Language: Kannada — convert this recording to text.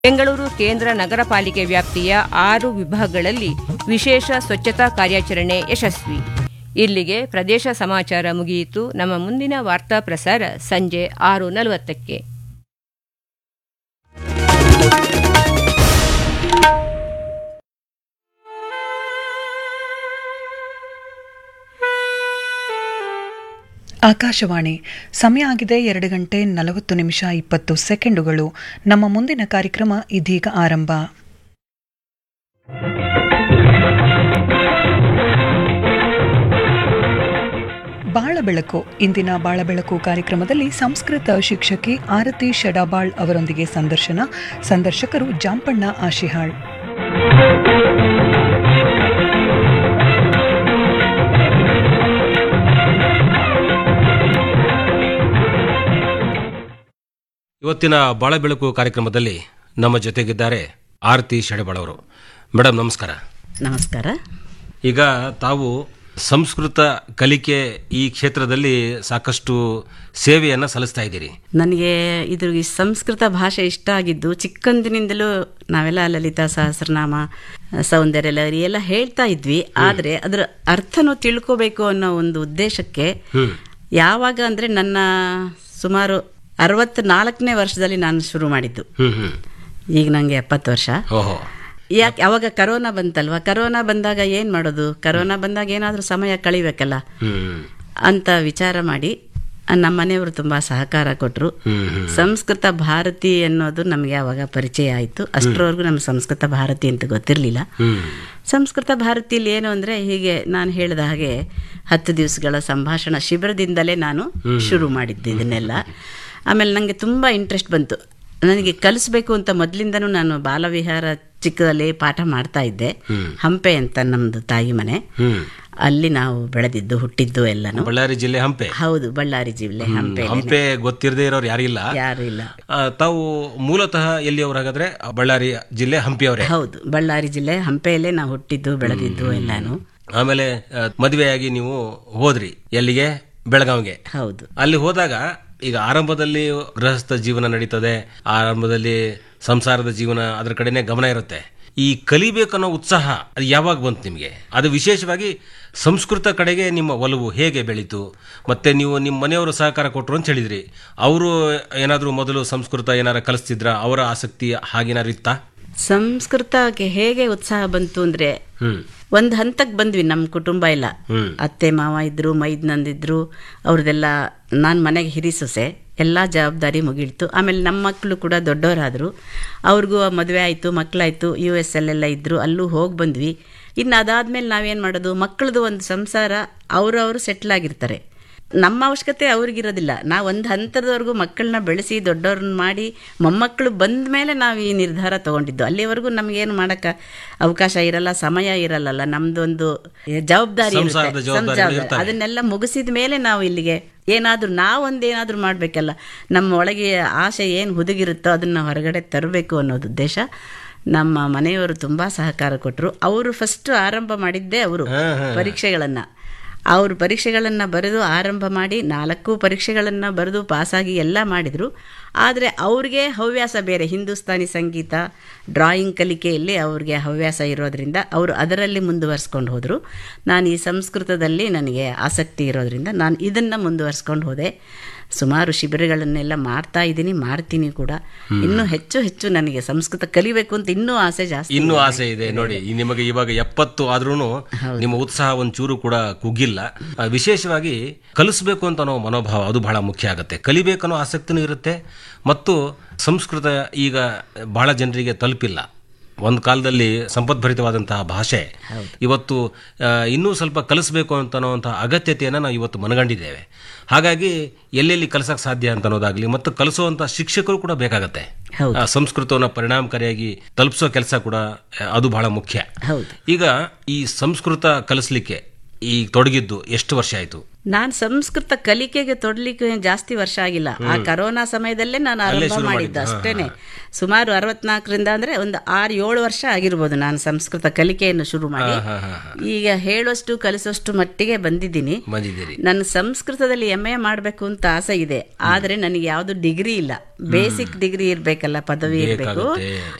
ಬೆಂಗಳೂರು ಕೇಂದ್ರ ನಗರ ಪಾಲಿಕೆ ವ್ಯಾಪ್ತಿಯ ಆರು ವಿಭಾಗಗಳಲ್ಲಿ ವಿಶೇಷ ಸ್ವಚ್ಛತಾ ಕಾರ್ಯಾಚರಣೆ ಯಶಸ್ವಿ ಇಲ್ಲಿಗೆ ಪ್ರದೇಶ ಸಮಾಚಾರ ಮುಗಿಯಿತು ನಮ್ಮ ಮುಂದಿನ ವಾರ್ತಾ ಪ್ರಸಾರ ಸಂಜೆ ಆರು ನಲವತ್ತಕ್ಕೆ ಆಕಾಶವಾಣಿ ಸಮಯ ಆಗಿದೆ ಎರಡು ಗಂಟೆ ನಲವತ್ತು ನಿಮಿಷ ಇಪ್ಪತ್ತು ಸೆಕೆಂಡುಗಳು ನಮ್ಮ ಮುಂದಿನ ಕಾರ್ಯಕ್ರಮ ಇದೀಗ ಆರಂಭ ಬಾಳ ಬೆಳಕು ಇಂದಿನ ಬಾಳ ಬೆಳಕು ಕಾರ್ಯಕ್ರಮದಲ್ಲಿ ಸಂಸ್ಕೃತ ಶಿಕ್ಷಕಿ ಆರತಿ ಶಡಾಬಾಳ್ ಅವರೊಂದಿಗೆ ಸಂದರ್ಶನ ಸಂದರ್ಶಕರು ಜಾಂಪಣ್ಣ ಆಶಿಹಾಳ್ ಇವತ್ತಿನ ಬಾಳ ಬೆಳಕು ಕಾರ್ಯಕ್ರಮದಲ್ಲಿ ನಮ್ಮ ಜೊತೆಗಿದ್ದಾರೆ ಆರತಿ ಶೆಡಬಳವರು ಮೇಡಮ್ ನಮಸ್ಕಾರ ನಮಸ್ಕಾರ ಈಗ ತಾವು ಸಂಸ್ಕೃತ ಕಲಿಕೆ ಈ ಕ್ಷೇತ್ರದಲ್ಲಿ ಸಾಕಷ್ಟು ಸೇವೆಯನ್ನು ಸಲ್ಲಿಸ್ತಾ ಇದ್ದೀರಿ ನನಗೆ ಇದ್ರ ಈ ಸಂಸ್ಕೃತ ಭಾಷೆ ಇಷ್ಟ ಆಗಿದ್ದು ಚಿಕ್ಕಂದಿನಿಂದಲೂ ನಾವೆಲ್ಲ ಲಲಿತಾ ಸಹಸ್ರನಾಮ ಸೌಂದರ್ಯ ಲಹರಿ ಎಲ್ಲ ಹೇಳ್ತಾ ಇದ್ವಿ ಆದರೆ ಅದರ ಅರ್ಥನೂ ತಿಳ್ಕೋಬೇಕು ಅನ್ನೋ ಒಂದು ಉದ್ದೇಶಕ್ಕೆ ಯಾವಾಗ ಅಂದರೆ ನನ್ನ ಸುಮಾರು ಅರವತ್ನಾಲ್ಕನೇ ವರ್ಷದಲ್ಲಿ ನಾನು ಶುರು ಮಾಡಿದ್ದು ಹ್ಮ್ ಹ್ಮ್ ಈಗ ನನಗೆ ಎಪ್ಪತ್ತು ವರ್ಷ ಓಹೋ ಯಾಕೆ ಅವಾಗ ಕರೋನಾ ಬಂತಲ್ವಾ ಕರೋನಾ ಬಂದಾಗ ಏನು ಮಾಡೋದು ಕರೋನಾ ಬಂದಾಗ ಏನಾದರೂ ಸಮಯ ಕಳಿಬೇಕಲ್ಲ ಹ್ಮ್ ಅಂತ ವಿಚಾರ ಮಾಡಿ ನಮ್ಮ ಮನೆಯವರು ತುಂಬ ಸಹಕಾರ ಕೊಟ್ಟರು ಹ್ಮ್ ಹ್ಮ್ ಸಂಸ್ಕೃತ ಭಾರತಿ ಅನ್ನೋದು ನಮಗೆ ಅವಾಗ ಪರಿಚಯ ಆಯಿತು ಅಷ್ಟರವರೆಗೂ ನಮ್ಗೆ ಸಂಸ್ಕೃತ ಭಾರತಿ ಅಂತ ಗೊತ್ತಿರಲಿಲ್ಲ ಹ್ಮ್ ಸಂಸ್ಕೃತ ಭಾರತಿಲಿ ಏನು ಅಂದರೆ ಹೀಗೆ ನಾನು ಹೇಳಿದ ಹಾಗೆ ಹತ್ತು ದಿವಸಗಳ ಸಂಭಾಷಣಾ ಶಿಬಿರದಿಂದಲೇ ನಾನು ಶುರು ಮಾಡಿದ್ದು ಇದನ್ನೆಲ್ಲ ಆಮೇಲೆ ನನಗೆ ತುಂಬ ಇಂಟ್ರೆಸ್ಟ್ ಬಂತು ನನಗೆ ಕಲಿಸ್ಬೇಕು ಅಂತ ಮೊದಲಿಂದನೂ ನಾನು ಬಾಲವಿಹಾರ ಚಿಕ್ಕದಲ್ಲಿ ಪಾಠ ಮಾಡ್ತಾ ಇದ್ದೆ ಹಂಪೆ ಅಂತ ನಮ್ಮದು ತಾಯಿ ಮನೆ ಹ್ಮ್ ಅಲ್ಲಿ ನಾವು ಬೆಳೆದಿದ್ದು ಹುಟ್ಟಿದ್ದು ಎಲ್ಲನೂ ಬಳ್ಳಾರಿ ಜಿಲ್ಲೆ ಹಂಪೆ ಹೌದು ಬಳ್ಳಾರಿ ಜಿಲ್ಲೆ ಹಂಪೆ ಹಂಪೆ ಗೊತ್ತಿರದೇ ಇರೋರು ಯಾರಿಲ್ಲ ಯಾರು ಇಲ್ಲ ಆ, ತಾವು ಮೂಲತಃ ಎಲ್ಲಿಯವರು ಹಾಗಾದ್ರೆ ಬಳ್ಳಾರಿ ಜಿಲ್ಲೆ ಹಂಪಿಯವರೇ ಹೌದು ಬಳ್ಳಾರಿ ಜಿಲ್ಲೆ ಹಂಪೆಯಲ್ಲೇ ನಾವು ಹುಟ್ಟಿದ್ದು ಬೆಳೆದಿದ್ದು ಎಲ್ಲಾನು ಆಮೇಲೆ ಆ, ಮದುವೆಯಾಗಿ ನೀವು ಹೋದ್ರಿ ಎಲ್ಲಿಗೆ ಬೆಳಗಾವಿಗೆ ಹೌದು ಅಲ್ಲಿ ಹೋದಾಗ ಈಗ ಆರಂಭದಲ್ಲಿ ಗೃಹಸ್ಥ ಜೀವನ ನಡೀತದೆ ಆರಂಭದಲ್ಲಿ ಸಂಸಾರದ ಜೀವನ ಅದ್ರ ಕಡೆನೇ ಗಮನ ಇರುತ್ತೆ ಈ ಕಲಿಬೇಕನ್ನೋ ಉತ್ಸಾಹ ಅದು ಯಾವಾಗ ಬಂತು ನಿಮಗೆ ಅದು ವಿಶೇಷವಾಗಿ ಸಂಸ್ಕೃತ ಕಡೆಗೆ ನಿಮ್ಮ ಒಲವು ಹೇಗೆ ಬೆಳೀತು ಮತ್ತೆ ನೀವು ನಿಮ್ಮ ಮನೆಯವರು ಸಹಕಾರ ಕೊಟ್ಟರು ಅಂತ ಹೇಳಿದ್ರಿ ಅವರು ಏನಾದರೂ ಮೊದಲು ಸಂಸ್ಕೃತ ಏನಾರ ಕಲಿಸ್ತಿದ್ರ ಅವರ ಆಸಕ್ತಿ ಹಾಗೇನಾದ್ರು ಇತ್ತಾ ಸಂಸ್ಕೃತಕ್ಕೆ ಹೇಗೆ ಉತ್ಸಾಹ ಬಂತು ಅಂದ್ರೆ ಹ್ಮ್ ಒಂದು ಹಂತಕ್ಕೆ ಬಂದ್ವಿ ನಮ್ಮ ಕುಟುಂಬ ಎಲ್ಲ ಹ್ಮ್ ಅತ್ತೆ ಮಾವ ಇದ್ರು ಮೈದ್ನಂದಿದ್ರು ಅವ್ರದ್ದೆಲ್ಲ ನಾನು ಮನೆಗೆ ಹಿರಿ ಸೊಸೆ ಎಲ್ಲ ಜವಾಬ್ದಾರಿ ಮುಗಿಡ್ತು ಆಮೇಲೆ ನಮ್ಮ ಮಕ್ಕಳು ಕೂಡ ದೊಡ್ಡವರಾದರು ಅವ್ರಿಗೂ ಮದುವೆ ಆಯಿತು ಮಕ್ಕಳಾಯಿತು ಯು ಎಸ್ ಅಲ್ಲೆಲ್ಲ ಇದ್ದರು ಅಲ್ಲೂ ಹೋಗಿ ಬಂದ್ವಿ ಇನ್ನು ಅದಾದಮೇಲೆ ನಾವೇನು ಮಾಡೋದು ಮಕ್ಕಳದು ಒಂದು ಸಂಸಾರ ಅವರವರು ಸೆಟ್ಲ್ ಆಗಿರ್ತಾರೆ ನಮ್ಮ ಅವಶ್ಯಕತೆ ಅವ್ರಿಗಿರೋದಿಲ್ಲ ನಾವು ಒಂದು ಹಂತದವರೆಗೂ ಮಕ್ಕಳನ್ನ ಬೆಳೆಸಿ ದೊಡ್ಡವ್ರನ್ನ ಮಾಡಿ ಮೊಮ್ಮಕ್ಕಳು ಬಂದ ಮೇಲೆ ನಾವು ಈ ನಿರ್ಧಾರ ತಗೊಂಡಿದ್ದು ಅಲ್ಲಿವರೆಗೂ ನಮಗೇನು ಮಾಡೋಕ್ಕೆ ಅವಕಾಶ ಇರಲ್ಲ ಸಮಯ ಇರಲ್ಲಲ್ಲ ನಮ್ದೊಂದು ಜವಾಬ್ದಾರಿ ಇರುತ್ತೆ. ಸಂಸಾರದ ಜವಾಬ್ದಾರಿಗಳು ಸಂಸಾರ- ಇರ್ತವೆ. ಅದನ್ನೆಲ್ಲ ಮುಗಿಸಿದ ಮೇಲೆ ನಾವು ಇಲ್ಲಿಗೆ ಏನಾದರೂ ನಾವೊಂದೇನಾದರೂ ಮಾಡಬೇಕಲ್ಲ ನಮ್ಮ ಒಳಗೆ ಆಸೆ ಏನು ಹುದುಗಿರುತ್ತೋ ಅದನ್ನು ಹೊರಗಡೆ ತರಬೇಕು ಅನ್ನೋದು ಉದ್ದೇಶ ನಮ್ಮ ಮನೆಯವರು ತುಂಬ ಸಹಕಾರ ಕೊಟ್ಟರು ಅವರು ಫಸ್ಟ್ ಆರಂಭ ಮಾಡಿದ್ದೇ ಅವರು ಪರೀಕ್ಷೆಗಳನ್ನು ಅವರು ಪರೀಕ್ಷೆಗಳನ್ನು ಬರೆದು ಆರಂಭ ಮಾಡಿ ನಾಲ್ಕು ಪರೀಕ್ಷೆಗಳನ್ನು ಬರೆದು ಪಾಸಾಗಿ ಎಲ್ಲ ಮಾಡಿದರು ಆದರೆ ಅವ್ರಿಗೆ ಹವ್ಯಾಸ ಬೇರೆ ಹಿಂದೂಸ್ತಾನಿ ಸಂಗೀತ ಡ್ರಾಯಿಂಗ್ ಕಲಿಕೆಯಲ್ಲಿ ಅವ್ರಿಗೆ ಹವ್ಯಾಸ ಇರೋದ್ರಿಂದ ಅವರು ಅದರಲ್ಲಿ ಮುಂದುವರ್ಸ್ಕೊಂಡು ಹೋದರು ನಾನು ಈ ಸಂಸ್ಕೃತದಲ್ಲಿ ನನಗೆ ಆಸಕ್ತಿ ಇರೋದ್ರಿಂದ ನಾನು ಇದನ್ನು ಮುಂದುವರ್ಸ್ಕೊಂಡು ಹೋದೆ ಸುಮಾರು ಶಿಬಿರಗಳನ್ನೆಲ್ಲ ಮಾಡ್ತಾ ಇದ್ದೀನಿ ಮಾಡ್ತೀನಿ ಕೂಡ ಇನ್ನೂ ಹೆಚ್ಚು ಹೆಚ್ಚು ನನಗೆ ಸಂಸ್ಕೃತ ಕಲಿಬೇಕು ಅಂತ ಇನ್ನೂ ಆಸೆ ಜಾಸ್ತಿ ಇನ್ನೂ ಆಸೆ ಇದೆ ನೋಡಿ ಈ ನಿಮಗೆ ಇವಾಗ ಎಪ್ಪತ್ತು ಆದ್ರೂ ನಿಮ್ಮ ಉತ್ಸಾಹ ಒಂಚೂರು ಕೂಡ ಕುಗ್ಗಿಲ್ಲ ಆ, ವಿಶೇಷವಾಗಿ ಕಲಿಸ್ಬೇಕು ಅಂತ ಅನ್ನೋ ಮನೋಭಾವ ಅದು ಬಹಳ ಮುಖ್ಯ ಆಗುತ್ತೆ ಕಲಿಬೇಕನ್ನೋ ಆಸಕ್ತಿನೂ ಇರುತ್ತೆ ಮತ್ತು ಸಂಸ್ಕೃತ ಈಗ ಬಹಳ ಜನರಿಗೆ ತಲುಪಿಲ್ಲ ಒಂದು ಕಾಲದಲ್ಲಿ ಸಂಪದ್ಭರಿತವಾದಂತಹ ಭಾಷೆ ಇವತ್ತು ಆ, ಇನ್ನೂ ಸ್ವಲ್ಪ ಕಲಿಸ್ಬೇಕು ಅಂತ ಅನ್ನೋವಂತಹ ಅಗತ್ಯತೆಯನ್ನು ನಾವು ಇವತ್ತು ಮನಗಂಡಿದ್ದೇವೆ ಹಾಗಾಗಿ ಎಲ್ಲೆಲ್ಲಿ ಕಲಿಸಕ್ಕೆ ಸಾಧ್ಯ ಅಂತ ಅನ್ನೋದಾಗ್ಲಿ ಮತ್ತು ಕಲಿಸುವಂತಹ ಶಿಕ್ಷಕರು ಕೂಡ ಬೇಕಾಗತ್ತೆ ಹೌದು. ಆ, ಸಂಸ್ಕೃತವನ್ನ ಪರಿಣಾಮಕಾರಿಯಾಗಿ ತಲುಪಿಸೋ ಕೆಲಸ ಕೂಡ ಆ, ಅದು ಬಹಳ ಮುಖ್ಯ ಹೌದು ಈಗ ಈ ಸಂಸ್ಕೃತ ಕಲಿಸ್ಲಿಕ್ಕೆ ಈ ತೊಡಗಿದ್ದು ಎಷ್ಟು ವರ್ಷ ಆಯಿತು ನಾನು ಸಂಸ್ಕೃತ ಕಲಿಕೆಗೆ ತೊಡಲಿಕ್ಕೆ ಜಾಸ್ತಿ ವರ್ಷ ಆಗಿಲ್ಲ ಆ ಕರೋನಾ ಸಮಯದಲ್ಲೇ ನಾನು ಆರಂಭ ಮಾಡಿದ್ದು ಅಷ್ಟೇನೆ ಸುಮಾರು ಅರವತ್ನಾಲ್ಕರಿಂದ ಅಂದ್ರೆ ಒಂದು ಆರು ಏಳು ವರ್ಷ ಆಗಿರ್ಬೋದು ನಾನು ಸಂಸ್ಕೃತ ಕಲಿಕೆಯನ್ನು ಶುರು ಮಾಡಿ ಈಗ ಹೇಳೋಷ್ಟು ಕಲಿಸೋಷ್ಟು ಮಟ್ಟಿಗೆ ಬಂದಿದ್ದೀನಿ ಬಂದಿದ್ದೀರಿ ನನ್ನ ಸಂಸ್ಕೃತದಲ್ಲಿ ಎಂ ಎ ಮಾಡಬೇಕು ಅಂತ ಆಸೆ ಇದೆ ಆದರೆ ನನಗೆ ಯಾವುದು ಡಿಗ್ರಿ ಇಲ್ಲ ಬೇಸಿಕ್ ಡಿಗ್ರಿ ಇರಬೇಕಲ್ಲ ಪದವಿ ಇರಬೇಕು ಬೇಕಾಗುತ್ತೆ.